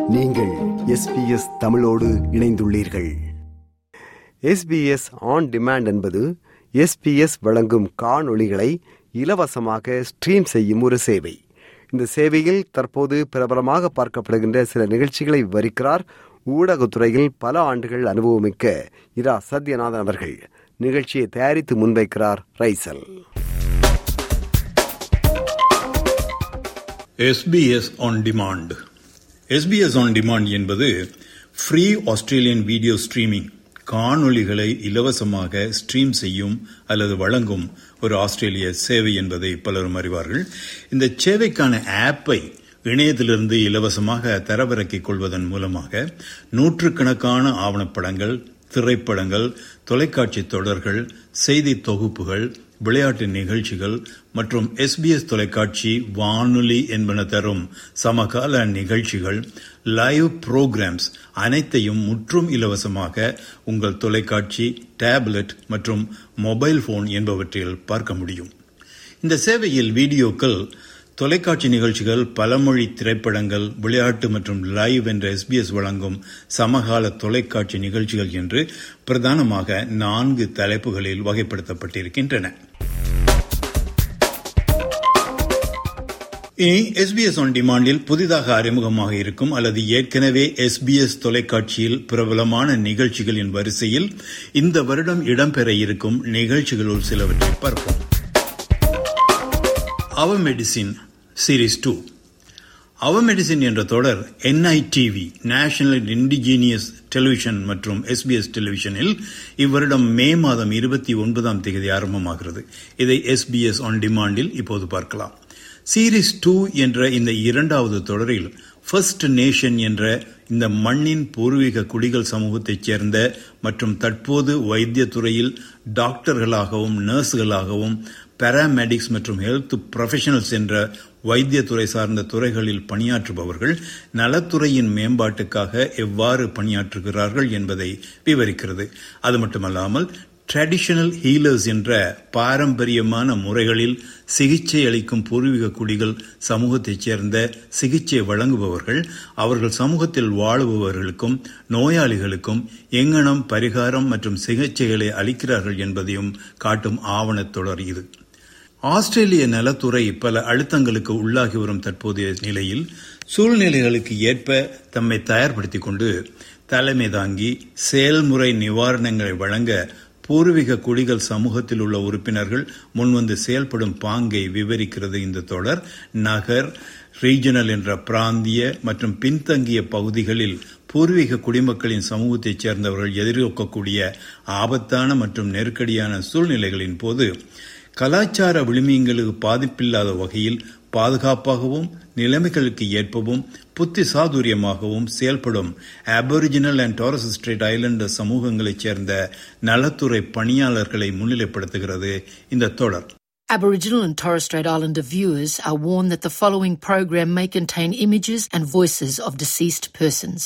நீங்கள் எஸ்பிஎஸ் தமிழோடு இணைந்துள்ளீர்கள் எஸ்பிஎஸ் ஆன் டிமாண்ட் என்பது எஸ்பிஎஸ் வழங்கும் காணொளிகளை இலவசமாக ஸ்ட்ரீம் செய்யும் ஒரு சேவை இந்த சேவையில் தற்போது பிரபலமாக பார்க்கப்படுகின்ற சில நிகழ்ச்சிகளை விவரிக்கிறார் ஊடகத்துறையில் பல ஆண்டுகள் அனுபவமிக்க இரா சத்யநாதன் அவர்கள் நிகழ்ச்சியை தயாரித்து முன்வைக்கிறார் Raisal SBS On Demand SBS On Demand என்பது ஃப்ரீ ஆஸ்திரேலியன் வீடியோ ஸ்ட்ரீமிங் காணொளிகளை இலவசமாக ஸ்ட்ரீம் செய்யும் அல்லது வழங்கும் ஒரு ஆஸ்திரேலிய சேவை என்பதை பலரும் அறிவார்கள் இந்த சேவைக்கான ஆப்பை இணையத்திலிருந்து இலவசமாக தரவிறக்கிக் கொள்வதன் மூலமாக நூற்றுக்கணக்கான ஆவணப்படங்கள் திரைப்படங்கள் தொலைக்காட்சி தொடர்கள் செய்தி தொகுப்புகள் விளையாட்டு நிகழ்ச்சிகள் மற்றும் எஸ்பிஎஸ் தொலைக்காட்சி வானொலி என்பன தரும் சமகால நிகழ்ச்சிகள் லைவ் புரோகிராம்ஸ் அனைத்தையும் முற்றும் இலவசமாக உங்கள் தொலைக்காட்சி டேப்லெட் மற்றும் மொபைல் போன் என்பவற்றில் பார்க்க முடியும் இந்த சேவையில் வீடியோக்கள் தொலைக்காட்சி நிகழ்ச்சிகள் பலமொழி திரைப்படங்கள் விளையாட்டு மற்றும் லைவ் என்ற எஸ்பிஎஸ் வழங்கும் சமகால தொலைக்காட்சி நிகழ்ச்சிகள் என்று பிரதானமாக நான்கு தலைப்புகளில் வகைப்படுத்தப்பட்டிருக்கின்றன இனி எஸ்பிஎஸ் ஆன் டிமாண்டில் புதிதாக அறிமுகமாக இருக்கும் அல்லது ஏற்கனவே எஸ்பிஎஸ் தொலைக்காட்சியில் பிரபலமான நிகழ்ச்சிகளின் வரிசையில் இந்த வருடம் இடம்பெற இருக்கும் நிகழ்ச்சிகளுள் சிலவற்றை பார்ப்போம் Our Medicine series two Our Medicine என்ற தொடர் என்ஐடிவி நேஷனல் இண்டிஜீனியஸ் டெலிவிஷன் மற்றும் எஸ்பிஎஸ் டெலிவிஷனில் இவ்வருடம் மே மாதம் இருபத்தி ஒன்பதாம் தேதி ஆரம்பமாகிறது இதை எஸ்பிஎஸ் ஆன் டிமாண்டில் இப்போது பார்க்கலாம் சீரீஸ் டூ என்ற இந்த இரண்டாவது தொடரில் ஃபர்ஸ்ட் நேஷன் என்ற இந்த மண்ணின் பூர்வீக குடிகள் சமூகத்தைச் சேர்ந்த மற்றும் தற்போது வைத்தியத்துறையில் டாக்டர்களாகவும் நர்ஸ்களாகவும் பாராமெடிக்ஸ் மற்றும் ஹெல்த் ப்ரொஃபஷனல்ஸ் என்ற வைத்தியத்துறை சார்ந்த துறைகளில் பணியாற்றுபவர்கள் நலத்துறையின் மேம்பாட்டுக்காக எவ்வாறு பணியாற்றுகிறார்கள் என்பதை விவரிக்கிறது அது மட்டுமல்லாமல் ட்ரெடிஷனல் ஹீலர்ஸ் என்ற பாரம்பரியமான முறைகளில் சிகிச்சை அளிக்கும் பூர்வீக குடிகள் சமூகத்தைச் சேர்ந்த சிகிச்சை வழங்குபவர்கள் அவர்கள் சமூகத்தில் வாழுபவர்களுக்கும் நோயாளிகளுக்கும் எங்கனம் பரிகாரம் மற்றும் சிகிச்சைகளை அளிக்கிறார்கள் என்பதையும் காட்டும் ஆவணத் தொடர் இது ஆஸ்திரேலிய நலத்துறை பல அழுத்தங்களுக்கு உள்ளாகி வரும் தற்போதைய நிலையில் சூழ்நிலைகளுக்கு ஏற்ப தம்மை தயார்படுத்திக் கொண்டு தலைமை தாங்கி செயல்முறை நிவாரணங்களை வழங்க பூர்வீக குடிகள் சமூகத்தில் உள்ள உறுப்பினர்கள் முன்வந்து செயல்படும் பாங்கை விவரிக்கிறது இந்த தொடர் நகர் ரீஜனல் என்ற பிராந்திய மற்றும் பின்தங்கிய பகுதிகளில் பூர்வீக குடிமக்களின் சமூகத்தைச் சேர்ந்தவர்கள் எதிர்நோக்கக்கூடிய ஆபத்தான மற்றும் நெருக்கடியான சூழ்நிலைகளின் போது கலாச்சார விளிமியங்களுக்கு பாதிப்பில்லாத வகையில் பாதுகாப்பாகவும் நிலைமைகளுக்கு ஏற்பவும் புத்தி சாதுரியமாகவும் செயல்படும் Aboriginal and Torres Strait Islander சமூகங்களைச் சேர்ந்த நலத்துறை பணியாளர்களை முன்னிலைப்படுத்துகிறது இந்த தொடர் Aboriginal and Torres Strait Islander viewers are warned that the following program may contain images and voices of deceased persons.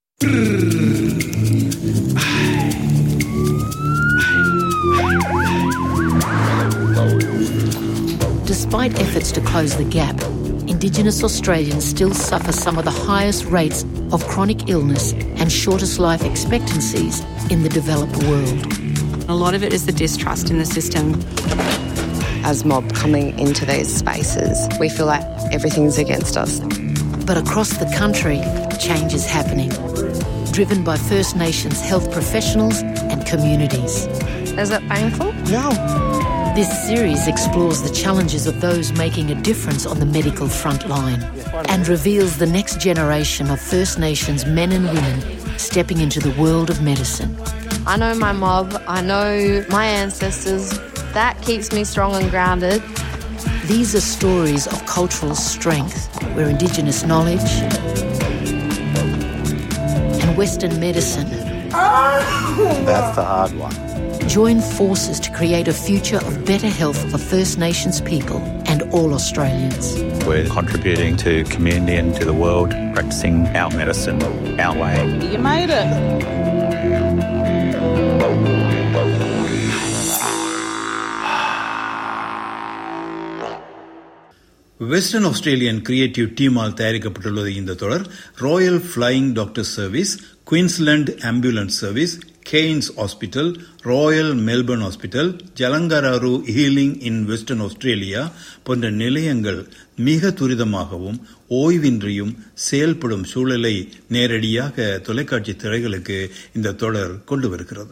Despite efforts to close the gap, Indigenous Australians still suffer some of the highest rates of chronic illness and shortest life expectancies in the developed world. A lot of it is the distrust in the system. As mob coming into these spaces, we feel like everything's against us. But across the country, change is happening, driven by First Nations health professionals and communities. Is it painful? No. This series explores the challenges of those making a difference on the medical front line and reveals the next generation of First Nations men and women stepping into the world of medicine. I know my mob, I know my ancestors. That keeps me strong and grounded. These are stories of cultural strength where Indigenous knowledge and Western medicine That's the hard one. join forces to create a future of better health for First Nations people and all Australians. We're contributing to community and to the world, practicing our medicine our way. You made it. Western Australian creative டீமால் தயாரிக்கப்பட்டுள்ளது இந்த தொடர் Royal Flying Doctor Service Queensland Ambulance Service Cairns Hospital Royal Melbourne Hospital Jalngangurru Healing in Western Australia போன்ற நிலையங்கள் மிக துரிதமாகவும் ஓய்வின்றியும் செயல்படும் சூழலை நேரடியாக தொலைக்காட்சி திரைகளுக்கு இந்த தொடர் கொண்டு வருகிறது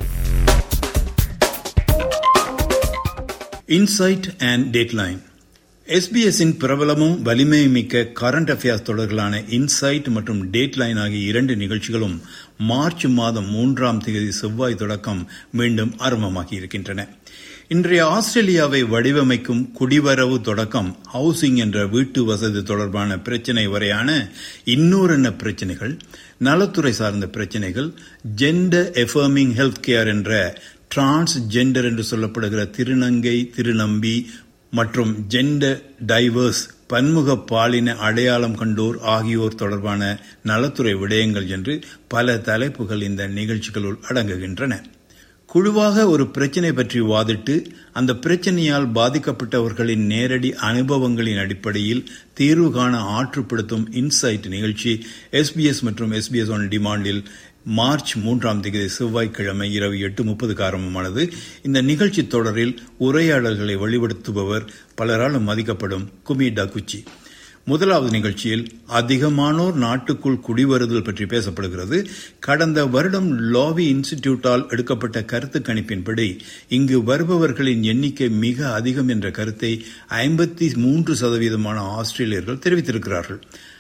இன்சைட் அண்ட் டேட்லைன் எஸ்பிஎஸ்ஸின் பிரபலமும் வலிமைமிக்க கரண்ட் அஃபேர்ஸ் தொடர்களான இன்சைட் மற்றும் டேட்லைன் ஆகிய இரண்டு நிகழ்ச்சிகளும் மார்ச் மாதம் மூன்றாம் தேதி செவ்வாய் தொடக்கம் மீண்டும் ஆரம்பமாகி இருக்கின்றன இன்றைய ஆஸ்திரேலியாவை வடிவமைக்கும் குடிவரவு தொடக்கம் ஹவுசிங் என்ற வீட்டு வசதி தொடர்பான பிரச்சினை வரையான இன்னொரு பிரச்சினைகள் நலத்துறை சார்ந்த பிரச்சினைகள் ஜெண்டர் எஃபர்மிங் ஹெல்த் கேர் என்ற டிரான்ஸ் ஜெண்டர் என்று சொல்லப்படுகிற திருநங்கை திருநம்பி மற்றும் ஜெண்டர் டைவர்ஸ் பன்முக பாலின அடையாளம் கண்டோர் ஆகியோர் தொடர்பான நலத்துறை விடயங்கள் என்று பல தலைப்புகள் இந்த நிகழ்ச்சிகளுள் அடங்குகின்றன குழுவாக ஒரு பிரச்சினை பற்றி வாதிட்டு அந்த பிரச்சனையால் பாதிக்கப்பட்டவர்களின் நேரடி அனுபவங்களின் அடிப்படையில் தீர்வு காண ஆற்றுப்படுத்தும் இன்சைட் நிகழ்ச்சி எஸ்பிஎஸ் மற்றும் எஸ்பிஎஸ் ஆன் டிமாண்டில் மார்ச் மூன்றாம் தேதி செவ்வாய்க்கிழமை இரவு எட்டு முப்பதுக்கு ஆரம்பமானது இந்த நிகழ்ச்சி தொடரில் உரையாடல்களை வெளிப்படுத்துபவர் பலரால் மதிக்கப்படும் குமி டகுச்சி முதலாவது நிகழ்ச்சியில் அதிகமானோர் நாட்டுக்குள் குடிவருதல் பற்றி பேசப்படுகிறது கடந்த வருடம் லாவி இன்ஸ்டிடியூட்டால் எடுக்கப்பட்ட கருத்து கணிப்பின்படி இங்கு வருபவர்களின் எண்ணிக்கை மிக அதிகம் என்ற கருத்தை ஐம்பத்தி மூன்று சதவீதமான ஆஸ்திரேலியர்கள் தெரிவித்திருக்கிறார்கள்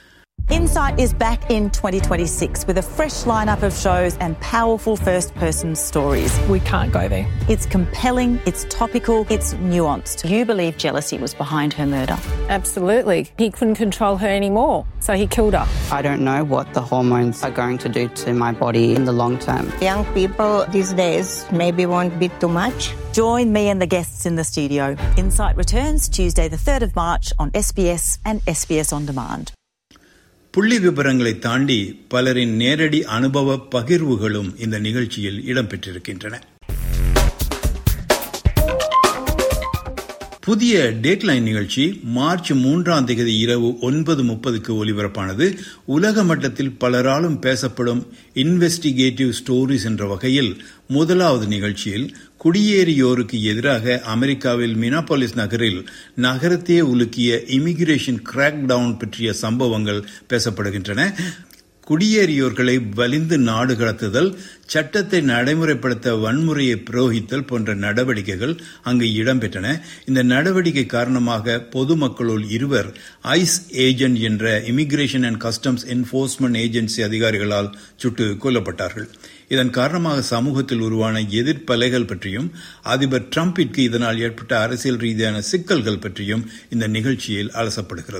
Insight is back in 2026 with a fresh lineup of shows and powerful first person stories. We can't go there. It's compelling, it's topical, it's nuanced. You believe jealousy was behind her murder? Absolutely. He couldn't control her anymore, so he killed her. I don't know what the hormones are going to do to my body in the long term. Young people these days maybe want a bit too much. Join me and the guests in the studio. Insight returns Tuesday, the 3rd of March on SBS and SBS On Demand. புள்ளி விவரங்களை தாண்டி பலரின் நேரடி அனுபவ பகிர்வுகளும் இந்த நிகழ்ச்சியில் இடம்பெற்றிருக்கின்றன புதிய deadline நிகழ்ச்சி மார்ச் மூன்றாம் தேதி இரவு ஒன்பது முப்பதுக்கு ஒலிபரப்பானது உலக மட்டத்தில் பலராலும் பேசப்படும் இன்வெஸ்டிகேட்டிவ் ஸ்டோரிஸ் என்ற வகையில் முதலாவது நிகழ்ச்சியில் குடியேறியோருக்கு எதிராக அமெரிக்காவில் மினாபாலிஸ் நகரில் நகரத்தையே உலுக்கிய இமிகிரேஷன் கிராக் டவுன் பற்றிய சம்பவங்கள் பேசப்படுகின்றன குடியேறியோர்களை வலிந்து நாடு கடத்துதல் சட்டத்தை நடைமுறைப்படுத்த வன்முறையை புரோகித்தல் போன்ற நடவடிக்கைகள் அங்கு இடம்பெற்றன இந்த நடவடிக்கை காரணமாக பொதுமக்களுள் இருவர் ஐஸ் ஏஜென்ட் என்ற Immigration and Customs Enforcement Agency அதிகாரிகளால் சுட்டு கொல்லப்பட்டார்கள் இதன் காரணமாக சமூகத்தில் உருவான எதிர்ப்பலைகள் பற்றியும் அதிபர் டிரம்பிற்கு இதனால் ஏற்பட்ட அரசியல் ரீதியான சிக்கல்கள் பற்றியும் இந்த நிகழ்ச்சியில் அலசப்படுகிறது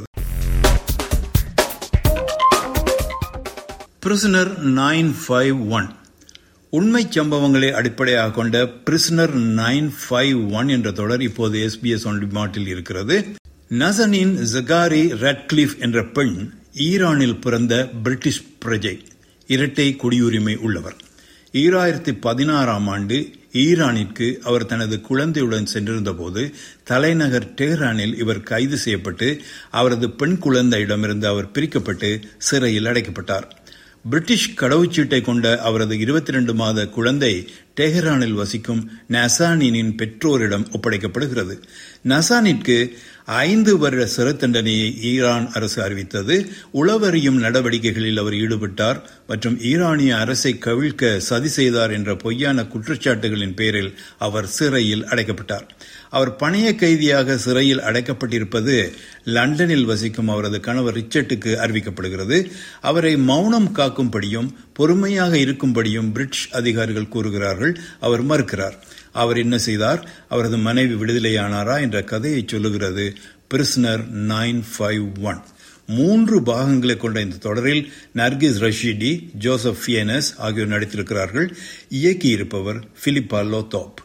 பிரிசனர் நைன் ஃபைவ் ஒன் உண்மை சம்பவங்களை அடிப்படையாக கொண்ட பிரிசனர் நைன் ஃபைவ் ஒன் என்ற தொடர் இப்போது எஸ்பிஎஸ் ஒன் டிமாட்டில் இருக்கிறது நசனின் ஜகாரி ரெட்கிளிஃப் என்ற பெண் ஈரானில் பிறந்த பிரிட்டிஷ் பிரஜை இரட்டை குடியுரிமை உள்ளவர் ஈராயிரத்தி பதினாறாம் ஆண்டு ஈரானிற்கு அவர் தனது குழந்தையுடன் சென்றிருந்தபோது தலைநகர் டெஹ்ரானில் இவர் கைது செய்யப்பட்டு அவரது பெண் குழந்தையிடமிருந்து அவர் பிரிக்கப்பட்டு சிறையில் அடைக்கப்பட்டார் பிரிட்டிஷ் கடவுச்சீட்டை கொண்ட அவரது இருபத்தி ரெண்டு மாத குழந்தை டெஹரானில் வசிக்கும் நசானினின் பெற்றோரிடம் ஒப்படைக்கப்படுகிறது நசானிற்கு ஐந்து வருட சிறை தண்டனையை ஈரான் அரசு அறிவித்தது உளவறியும் நடவடிக்கைகளில் அவர் ஈடுபட்டார் மற்றும் ஈரானிய அரசை கவிழ்க்க சதி செய்தார் என்ற பொய்யான குற்றச்சாட்டுகளின் பேரில் அவர் சிறையில் அடைக்கப்பட்டார் அவர் பணைய கைதியாக சிறையில் அடைக்கப்பட்டிருப்பது லண்டனில் வசிக்கும் அவரது கணவர் ரிச்சர்ட்டுக்கு அறிவிக்கப்படுகிறது அவரை மௌனம் காக்கும்படியும் பொறுமையாக இருக்கும்படியும் பிரிட்டிஷ் அதிகாரிகள் கூறுகிறார்கள் அவர் மறுக்கிறார் அவர் என்ன செய்தார் அவரது மனைவி விடுதலையானாரா என்ற கதையை சொல்லுகிறது பிரிஸ்னர் நைன் ஃபைவ் ஒன் மூன்று பாகங்களை கொண்ட இந்த தொடரில் நர்கிஸ் ரஷீடி ஜோசப் ஃபியனஸ் ஆகியோர் நடித்திருக்கிறார்கள் இயக்கியிருப்பவர் Philippa Lowthorpe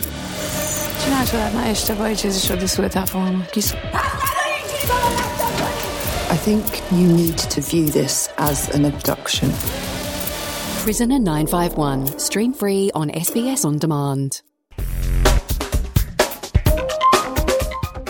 I think you need to view this as an abduction. Prisoner 951, stream free on SBS On Demand.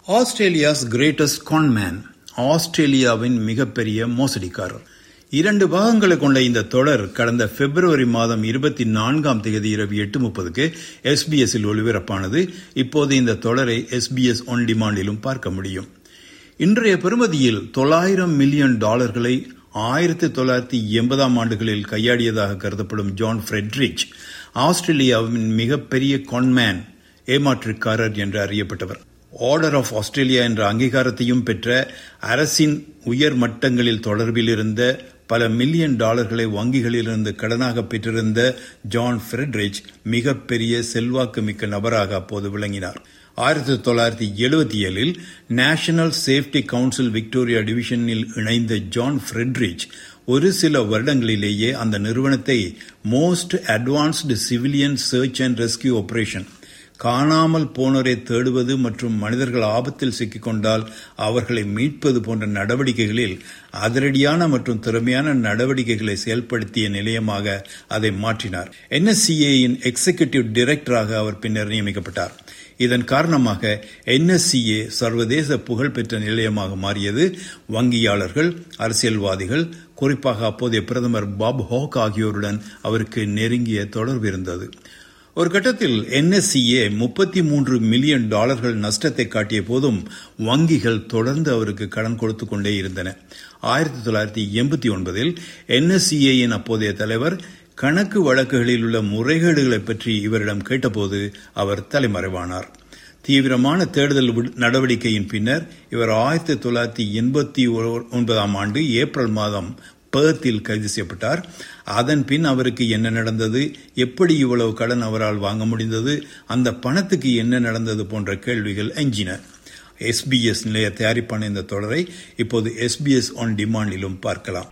Australia's greatest conman ஆஸ்திரேலியாவின் மிகப்பெரிய மோசடிக்காரர் இரண்டு பாகங்களை கொண்ட இந்த தொடர் கடந்த பிப்ரவரி மாதம் இருபத்தி நான்காம் தேதி இரவு எட்டு முப்பதுக்கு எஸ்பிஎஸ் ஒளிபரப்பானது இப்போது இந்த தொடரை எஸ்பிஎஸ் ஒன் டிமாண்டிலும் பார்க்க முடியும் இன்றைய பெறுமதியில் தொள்ளாயிரம் மில்லியன் டாலர்களை ஆயிரத்தி தொள்ளாயிரத்தி எண்பதாம் ஆண்டுகளில் கையாடியதாக கருதப்படும் ஜான் ஃப்ரெட்ரிச் ஆஸ்திரேலியாவின் மிகப்பெரிய கான்மேன் ஏமாற்றுக்காரர் என்று அறியப்பட்டவர் ஆர்டர் ஆஃப் ஆஸ்திரேலியா என்ற அங்கீகாரத்தையும் பெற்ற அரசின் உயர் மட்டங்களில் தொடர்பில் இருந்த பல மில்லியன் டாலர்களை வங்கிகளிலிருந்து கடனாக பெற்றிருந்த ஜான் ஃப்ரெட்ரிச் மிகப்பெரிய செல்வாக்கு மிக்க நபராக அப்போது விளங்கினார் ஆயிரத்தி தொள்ளாயிரத்தி எழுபத்தி ஏழில் நேஷனல் சேஃப்டி கவுன்சில் விக்டோரியா டிவிஷனில் இணைந்த ஜான் ஃப்ரெட்ரிச் ஒரு சில வருடங்களிலேயே அந்த நிறுவனத்தை most advanced civilian search and rescue operation காணாமல் போனோரை தேடுவது மற்றும் மனிதர்கள் ஆபத்தில் சிக்கிக்கொண்டால் அவர்களை மீட்பது போன்ற நடவடிக்கைகளில் அதிரடியான மற்றும் திறமையான நடவடிக்கைகளை செயல்படுத்திய நிலையமாக அதை மாற்றினார் என்எஸ்சிஏயின் எக்ஸிகியூட்டிவ் டைரக்டராக அவர் பின்னர் நியமிக்கப்பட்டார் இதன் காரணமாக என்எஸ்சிஏ சர்வதேச புகழ்பெற்ற நிலையமாக மாறியது வங்கியாளர்கள் அரசியல்வாதிகள் குறிப்பாக அப்போதைய பிரதமர் பாப் ஹோக் ஆகியோருடன் அவருக்கு நெருங்கிய தொடர்பு இருந்தது ஒரு கட்டத்தில் என்எஸ்சிஏ முப்பத்தி மூன்று மில்லியன் டாலர்கள் நஷ்டத்தை காட்டிய போதும் வங்கிகள் தொடர்ந்து அவருக்கு கடன் கொடுத்து கொண்டே இருந்தன ஆயிரத்தி தொள்ளாயிரத்தி எண்பத்தி ஒன்பதில் என்எஸ்சிஏயின் அப்போதைய தலைவர் கணக்கு வழக்குகளில் உள்ள முறைகேடுகளை பற்றி இவரிடம் கேட்டபோது அவர் தலைமறைவானார் தீவிரமான தேடுதல் நடவடிக்கையின் பின்னர் இவர் ஆயிரத்தி தொள்ளாயிரத்தி எண்பத்தி ஒன்பதாம் ஆண்டு ஏப்ரல் மாதம் பேர்த்தில் கைது செய்யப்பட்டார் அதன் பின் அவருக்கு என்ன நடந்தது எப்படி இவ்வளவு கடன் அவரால் வாங்க முடிந்தது அந்த பணத்துக்கு என்ன நடந்தது போன்ற கேள்விகள் எஞ்சின எஸ்பிஎஸ் நிலைய தயாரிப்பான இந்த தொடரை இப்போது எஸ்பிஎஸ் ஆன் டிமாண்டிலும் பார்க்கலாம்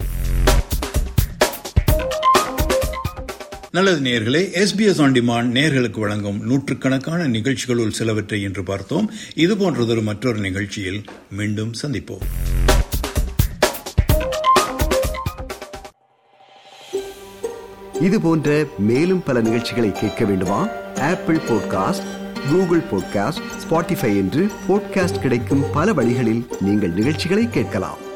நல்லது நேர்களே எஸ்பிஎஸ் ஆன் டிமாண்ட் நேர்களுக்கு வழங்கும் நூற்றுக்கணக்கான நிகழ்ச்சிகளுள் சிலவற்றை இன்று பார்த்தோம் இது போன்றதொரு மற்றொரு நிகழ்ச்சியில் மீண்டும் சந்திப்போம் இது போன்ற மேலும் பல நிகழ்ச்சிகளை கேட்க வேண்டுமா Apple podcast Google podcast Spotify என்று பாட்காஸ்ட் கிடைக்கும் பல வழிகளில் நீங்கள் நிகழ்ச்சிகளை கேட்கலாம்